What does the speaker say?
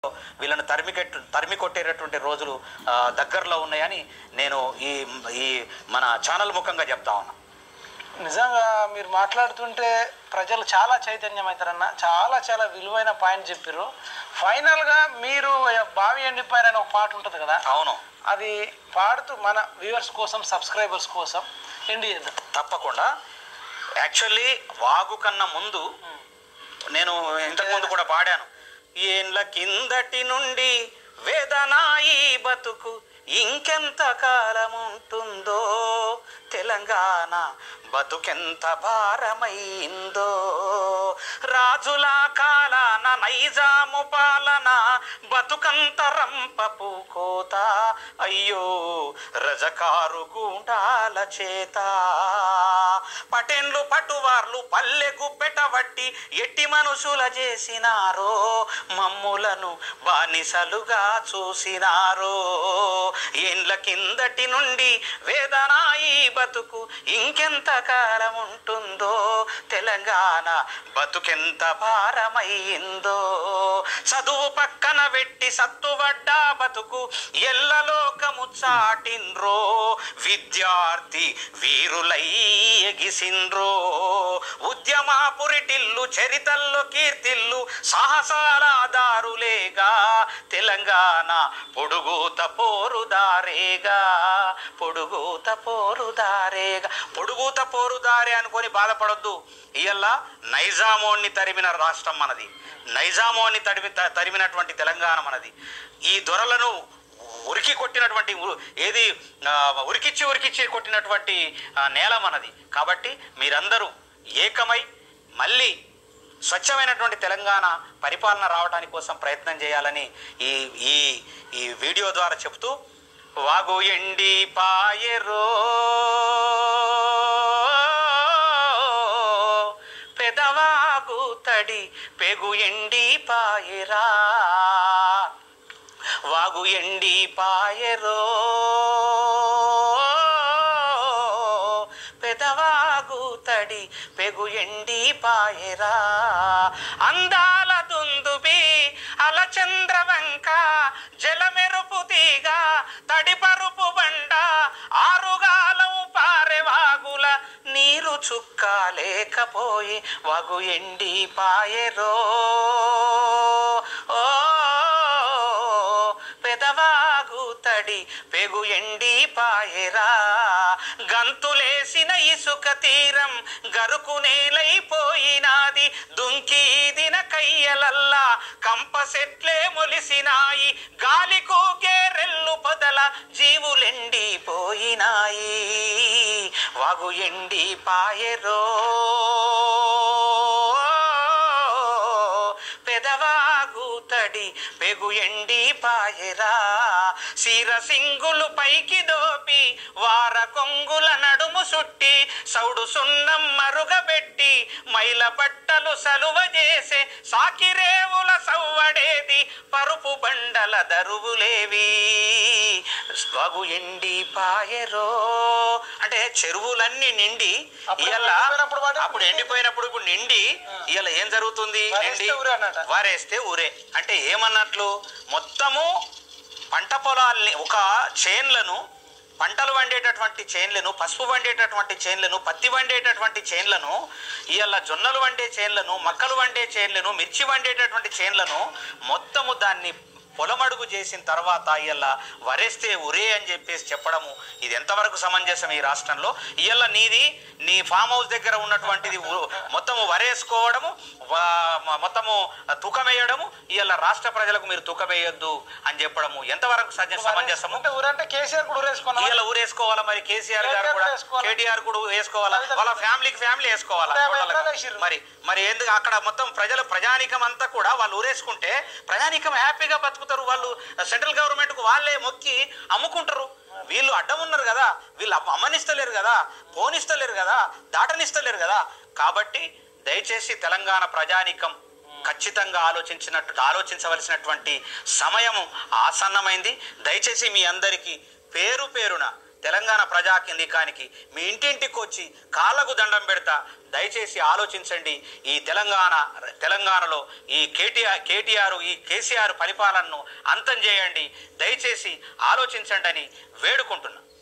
వీళ్ళను తరిమికెట్టు తరిమి కొట్టేటటువంటి రోజులు ఆ, దగ్గరలో ఉన్నాయని నేను ఈ ఈ మన ఛానల్ ముఖంగా చెప్తా ఉన్నా నిజంగా మీరు మాట్లాడుతుంటే ప్రజలు చాలా చైతన్యం అవుతారన్న చాలా చాలా విలువైన పాయింట్ చెప్పారు ఫైనల్గా మీరు బావి ఎండిపోయారని ఒక పాట ఉంటుంది కదా అవును అది పాడుతూ మన వ్యూవర్స్ కోసం సబ్స్క్రైబర్స్ కోసం ఎండి చేద్దాం తప్పకుండా యాక్చువల్లీ వాగు కన్నా ముందు నేను ఇంతకు ముందు కూడా పాడాను ఏండ్ల కిందటి నుండి వేదనాయి బతుకు ఇంకెంత కాలం ఉంటుందో తెలంగాణ బతుకెంత భారమైందో రాజుల కాలాన నైజాము పాలన బతుకంత రంపపు కోత అయ్యో రజకారు గుండాల చేత పటెన్లు పట్టువార్లు పల్లెకు పెట్టబట్టి ఎట్టి మనుషుల చేసినారో మమ్ములను బానిసలుగా చూసినారో ఏండ్ల కిందటి నుండి వేదనాయి బతుకు ఇంకెంత కాలం ఉంటుందో తెలంగాణ బతుకెంత భారమైందో చదువు పక్కన పెట్టి సత్తువడ్డా బతుకు ఎల్లలోకము చాటిన్రో విద్యార్థి వీరులై ఎగిసిండ్రో ఉద్యమాపురిటిల్లు చరితల్లో కీర్తిల్లు సాహసాల దారులేగా తెలంగాణ పొడుగుత పోరుదారేగా పొడుగుత పోరుదారేగా పొడుగుత పోరుదారే అనుకొని బాధపడొద్దు ఇయల్ల నైజామోన్ని తరిమిన రాష్ట్రం మనది నైజామోన్ని తరిమి త- తరిమినటువంటి తెలంగాణ మనది ఈ దొరలను ఉరికి కొట్టినటువంటి ఉ- ఏది ఆ, ఉరికిచ్చి ఉరికిచ్చి కొట్టినటువంటి ఆ, నేల మనది కాబట్టి మీరందరూ ఏకమై మళ్ళీ స్వచ్ఛమైనటువంటి తెలంగాణ పరిపాలన రావడానికి కోసం ప్రయత్నం చేయాలని ఈ ఈ ఈ వీడియో ద్వారా చెప్తూ వాగు ఎండి పాయరో పెదవాగు తడి పెగు ఎండి పాయరా వాగు ఎండి పాయరో పెదవాగు తడి పెగు ఎండి పాయరా అందాల దుందుబి అలచంద్రవంక జలమెరుపు తీగ తడి పరుపు బండ ఆరుగాలం పారెవాగుల నీరు చుక్క లేకపోయి వాగు ఎండి పాయరో ఓ పెదవాగు తడి పెగు ఎండి పాయరా గంతులేసిన ఇసుక తీరం గరుకు నేలైపోయినాది దుంకి దిన కయ్యలల్లా కంప సెట్లే మొలిసినాయి గాలి కూగే రెల్లు పొదల జీవులెండిపోయినాయి వాగు ఎండి పాయరో పెదవాగు తడి పెగు ఎండి పాయరా సీర సింగులు పైకి దోపి వార కొంగుల నడుము సుట్టి సౌడు సున్నం మరుగబెట్టి మైల బట్టలు సలువ చేసే సాకిరేవుల సవ్వడేది పరుపు బండల దరువులేవి స్వగు ఎండి పాయరో అంటే చెరువులన్నీ నిండి అప్పుడు ఇవాళ ఎండిపోయినప్పుడు వాడు- అప్పుడు ఎండిపోయినప్పుడు ఇప్పుడు నిండి ఇవాళ ఏం జరుగుతుంది వారేస్తే నిండి ఊరే అన్నట. వారేస్తే ఊరే అంటే ఏమన్నట్లు మొత్తము పంట పొలాల్ని ఒక చేన్లను పంటలు వండేటటువంటి చేన్లను పసుపు వండేటటువంటి చేన్లను పత్తి వండేటటువంటి చేన్లను ఇవాళ జొన్నలు వండే చేన్లను మక్కలు వండే చేన్లను మిర్చి వండేటటువంటి చేన్లను మొత్తము దాన్ని పొలమడుగు చేసిన తర్వాత ఇవాళ వరేస్తే ఉరే అని చెప్పేసి చెప్పడము ఇది ఎంతవరకు సమంజసం ఈ రాష్ట్రంలో ఇవాళ నీది నీ ఫామ్ హౌస్ దగ్గర ఉన్నటువంటిది ఉ- మొత్తము వరేసుకోవడము వా- మ- మొత్తము తూకమేయడము ఇవాళ రాష్ట్ర ప్రజలకు మీరు తూకమేయొద్దు అని చెప్పడము ఎంతవరకు సజ సమంజసము అంటే ఊరంటే కేసీఆర్ కూడా ఊరేసుకున్నాం ఇవాళ ఊరేసుకోవాలా మరి కేసీఆర్ గారు కేటీఆర్ కూడా కూడా వేసుకోవాలా? కేటీఆర్ కూడా వేసుకోవాలా కవిత వాళ్ళ కూడా. ఫ్యామిలీకి ఫ్యామిలీ వేసుకోవాలా నూట యాభై టోటల్గా. ఎకరాలు వేసిర్రు. మరి మరి ఎందుకు అక్కడ మొత్తం ప్రజల ప్రజానికం అంతా కూడా వాళ్ళు ఊరేసుకుంటే ప్రజానికం హ్యాపీగా బతుకుతారు వాళ్ళు సెంట్రల్ గవర్నమెంట్ కు వాళ్ళే మొక్కి అమ్ముకుంటారు వీళ్ళు అడ్డం ఉన్నారు కదా వీళ్ళు అమ్మ- అమ్మనిస్తలేరు కదా పోనిస్తలేరు కదా దాటనిస్తలేరు కదా కాబట్టి దయచేసి తెలంగాణ ప్రజానికం ఖచ్చితంగా ఆలోచించినట్టు ఆలోచించవలసినటువంటి సమయం ఆసన్నమైంది దయచేసి మీ అందరికీ పేరు పేరున తెలంగాణ ప్రజాకేంద్రికానికి మీ ఇంటింటికి వచ్చి కాళ్ళకు దండం పెడతా దయచేసి ఆలోచించండి ఈ తెలంగాణ తెలంగాణలో ఈ కేటీఆర్ కేటీఆర్ ఈ కేసీఆర్ పరిపాలనను అంతం చేయండి దయచేసి ఆలోచించండి అని వేడుకుంటున్నా